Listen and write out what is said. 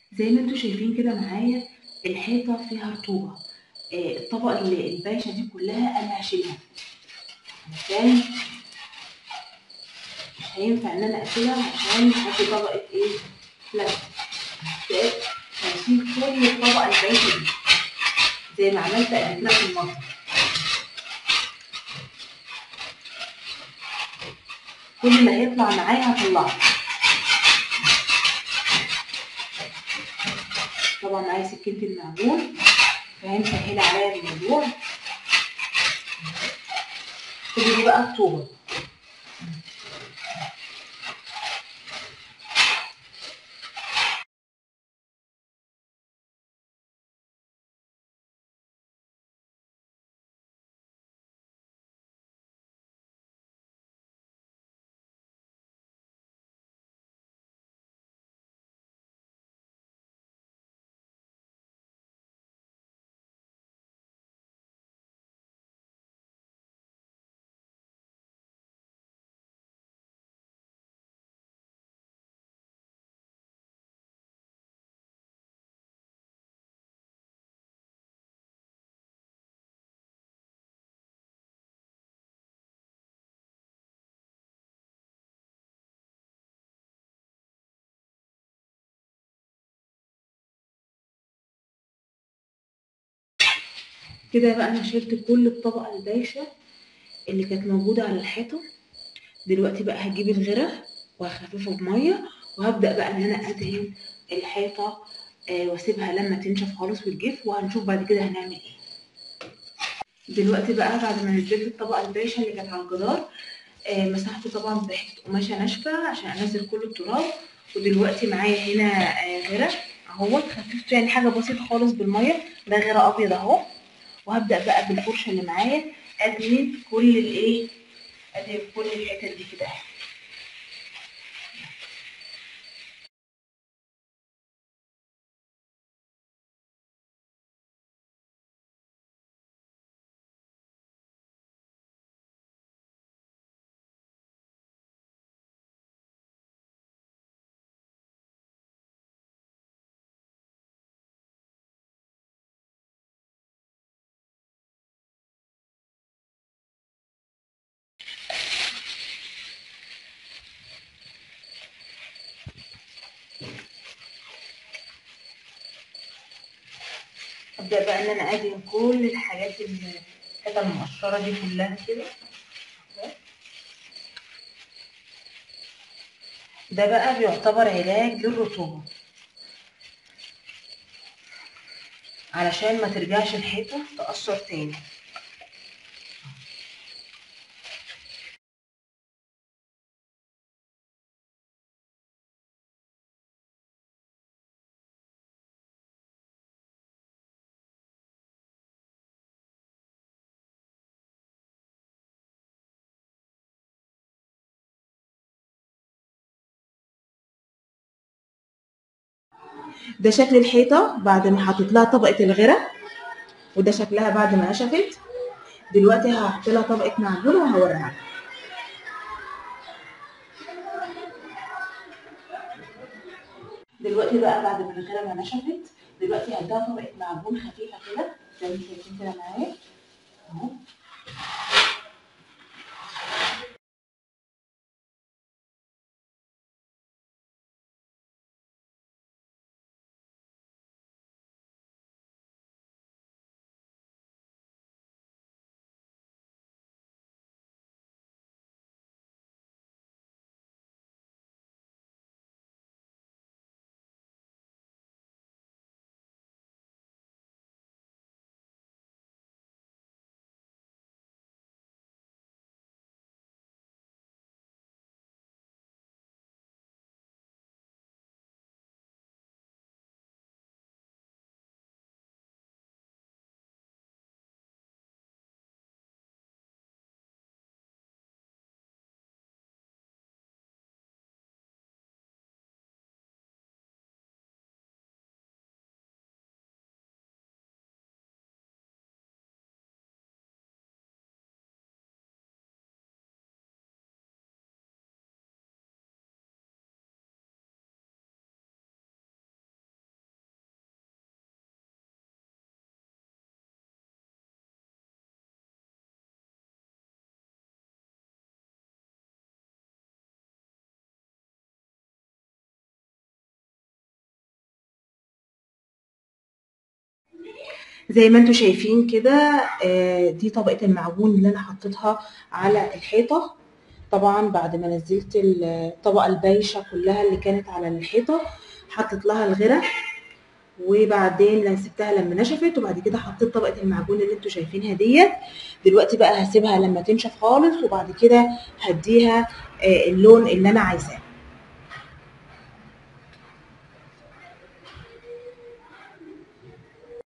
زي ما انتوا شايفين كده معايا الحيطة فيها رطوبة آه، الطبقة اللي البايشة دي كلها أنا هشيلها عشان مش هينفع إن أنا أشيلها عشان هدي طبقة إيه بلاستيك هشيل كل الطبقة البايشة دي زي ما عملت قبل كده في المطبخ كل اللي هيطلع معايا هطلعه طبعا معايا سكينة المعجون فهي مسهلة عليا الموضوع كل دي بقى الطوبة كده بقى انا شلت كل الطبقة البايشة اللي كانت موجودة على الحيطة دلوقتي بقى هجيب الغرق وهخففه بمية وهبدأ بقى ان انا ادهن الحيطة آه واسيبها لما تنشف خالص وتجف وهنشوف بعد كده هنعمل ايه دلوقتي بقى بعد ما نزلت الطبقة البايشة اللي كانت على الجدار آه مسحته طبعا بحتة قماشة ناشفة عشان انزل كل التراب ودلوقتي معايا هنا آه غرق اهوت خففته يعني حاجة بسيطة خالص بالمية ده غرق ابيض اهو وهبدأ بقى بالفرشة اللي معايا ادهن كل الايه ادهن كل الحتت دي كده ابدا بقى ان انا ادهن كل الحاجات اللي الحته المقشره دي كلها كده ده بقى بيعتبر علاج للرطوبه علشان ما ترجعش الحيطه تأثر تاني ده شكل الحيطة بعد ما حطيت لها طبقة الغرق وده شكلها بعد ما نشفت دلوقتي هحط لها طبقة معجون وهوريها دلوقتي بقى بعد ما الغرق ما نشفت دلوقتي هديها طبقة معجون خفيفة كده زي ما انتم شايفين كده معايا اهو زي ما انتوا شايفين كده آه، دي طبقة المعجون اللي انا حطيتها على الحيطة طبعا بعد ما نزلت الطبقة البايشة كلها اللي كانت على الحيطة حطيت لها الغرة وبعدين لما سبتها لما نشفت وبعد كده حطيت طبقة المعجون اللي انتوا شايفينها ديت دلوقتي بقى هسيبها لما تنشف خالص وبعد كده هديها آه، اللون اللي انا عايزاه